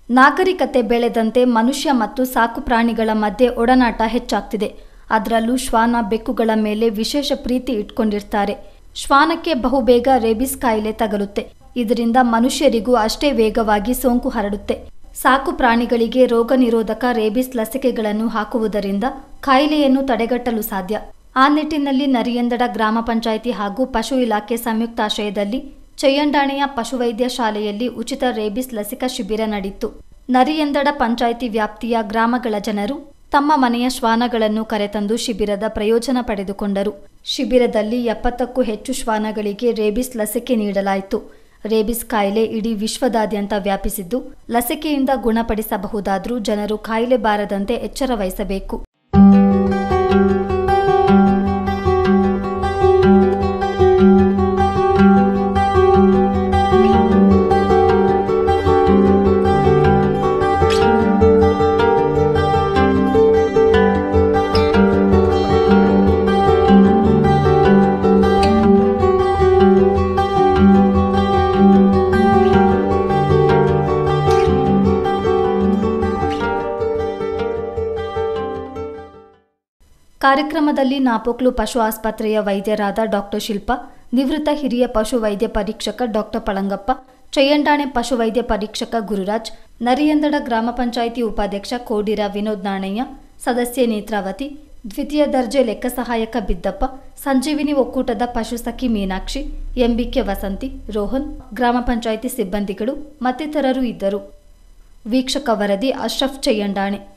ನಾಗರಿಕತೆ ಬೆಳೆದಂತೆ ಮನುಷ್ಯ ಮತ್ತು ಸಾಕು ಪ್ರಾಣಿಗಳ ಮಧ್ಯೆ ಒಡನಾಟ ಹೆಚ್ಚಾಗ್ತಿದೆ ಅದರಲ್ಲೂ ಶ್ವಾನ ಬೆಕ್ಕುಗಳ ಮೇಲೆ ವಿಶೇಷ ಪ್ರೀತಿ ಇಟ್ಕೊಂಡಿರ್ತಾರೆ ಶ್ವಾನಕ್ಕೆ ಬಹುಬೇಗ ರೇಬಿಸ್ ಕಾಯಿಲೆ ತಗಲುತ್ತೆ ಇದರಿಂದ ಮನುಷ್ಯರಿಗೂ ಅಷ್ಟೇ ವೇಗವಾಗಿ ಸೋಂಕು ಹರಡುತ್ತೆ ಸಾಕು ಪ್ರಾಣಿಗಳಿಗೆ ರೋಗ ನಿರೋಧಕ ರೇಬಿಸ್ ಲಸಿಕೆಗಳನ್ನು ಹಾಕುವುದರಿಂದ ಕಾಯಿಲೆಯನ್ನು ತಡೆಗಟ್ಟಲು ಸಾಧ್ಯ ಆ ನಿಟ್ಟಿನಲ್ಲಿ ನರಿಯಂದಡ ಗ್ರಾಮ ಪಂಚಾಯಿತಿ ಹಾಗೂ ಪಶು ಇಲಾಖೆ ಸಂಯುಕ್ತಾಶ್ರಯದಲ್ಲಿ ಚಯ್ಯಂಡಾಣೆಯ ಪಶುವೈದ್ಯ ಶಾಲೆಯಲ್ಲಿ ಉಚಿತ ರೇಬಿಸ್ ಲಸಿಕಾ ಶಿಬಿರ ನಡೆಯಿತು ನರಿಯಂದಡ ಪಂಚಾಯಿತಿ ವ್ಯಾಪ್ತಿಯ ಗ್ರಾಮಗಳ ಜನರು ತಮ್ಮ ಮನೆಯ ಶ್ವಾನಗಳನ್ನು ಕರೆತಂದು ಶಿಬಿರದ ಪ್ರಯೋಜನ ಪಡೆದುಕೊಂಡರು ಶಿಬಿರದಲ್ಲಿ ಎಪ್ಪತ್ತಕ್ಕೂ ಹೆಚ್ಚು ಶ್ವಾನಗಳಿಗೆ ರೇಬಿಸ್ ಲಸಿಕೆ ನೀಡಲಾಯಿತು ರೇಬಿಸ್ ಕಾಯಿಲೆ ಇಡೀ ವಿಶ್ವದಾದ್ಯಂತ ವ್ಯಾಪಿಸಿದ್ದು ಲಸಿಕೆಯಿಂದ ಗುಣಪಡಿಸಬಹುದಾದರೂ ಜನರು ಕಾಯಿಲೆ ಬಾರದಂತೆ ಎಚ್ಚರ ವಹಿಸಬೇಕು ಕಾರ್ಯಕ್ರಮದಲ್ಲಿ ನಾಪೋಕ್ಲು ಪಶು ಆಸ್ಪತ್ರೆಯ ವೈದ್ಯರಾದ ಡಾಕ್ಟರ್ ಶಿಲ್ಪಾ ನಿವೃತ್ತ ಹಿರಿಯ ಪಶು ವೈದ್ಯ ಪರೀಕ್ಷಕ ಡಾಕ್ಟರ್ ಪಳಂಗಪ್ಪ ಚಯ್ಯಂಡಾಣೆ ಪಶುವೈದ್ಯ ಪರೀಕ್ಷಕ ಗುರುರಾಜ್ ನರಿಯಂದಡ ಗ್ರಾಮ ಪಂಚಾಯಿತಿ ಉಪಾಧ್ಯಕ್ಷ ಕೋಡಿರ ವಿನೋದ್ ನಾಣಯ್ಯ ಸದಸ್ಯೆ ನೇತ್ರಾವತಿ ದ್ವಿತೀಯ ದರ್ಜೆ ಲೆಕ್ಕ ಸಹಾಯಕ ಬಿದ್ದಪ್ಪ ಸಂಜೀವಿನಿ ಒಕ್ಕೂಟದ ಪಶುಸಖಿ ಮೀನಾಕ್ಷಿ ಎಂಬಿಕೆ ವಸಂತಿ ರೋಹನ್ ಗ್ರಾಮ ಪಂಚಾಯಿತಿ ಸಿಬ್ಬಂದಿಗಳು ಮತ್ತಿತರರು ಇದ್ದರು ವೀಕ್ಷಕ ವರದಿ ಅಶ್ರಫ್ ಚಯ್ಯಂಡಾಣೆ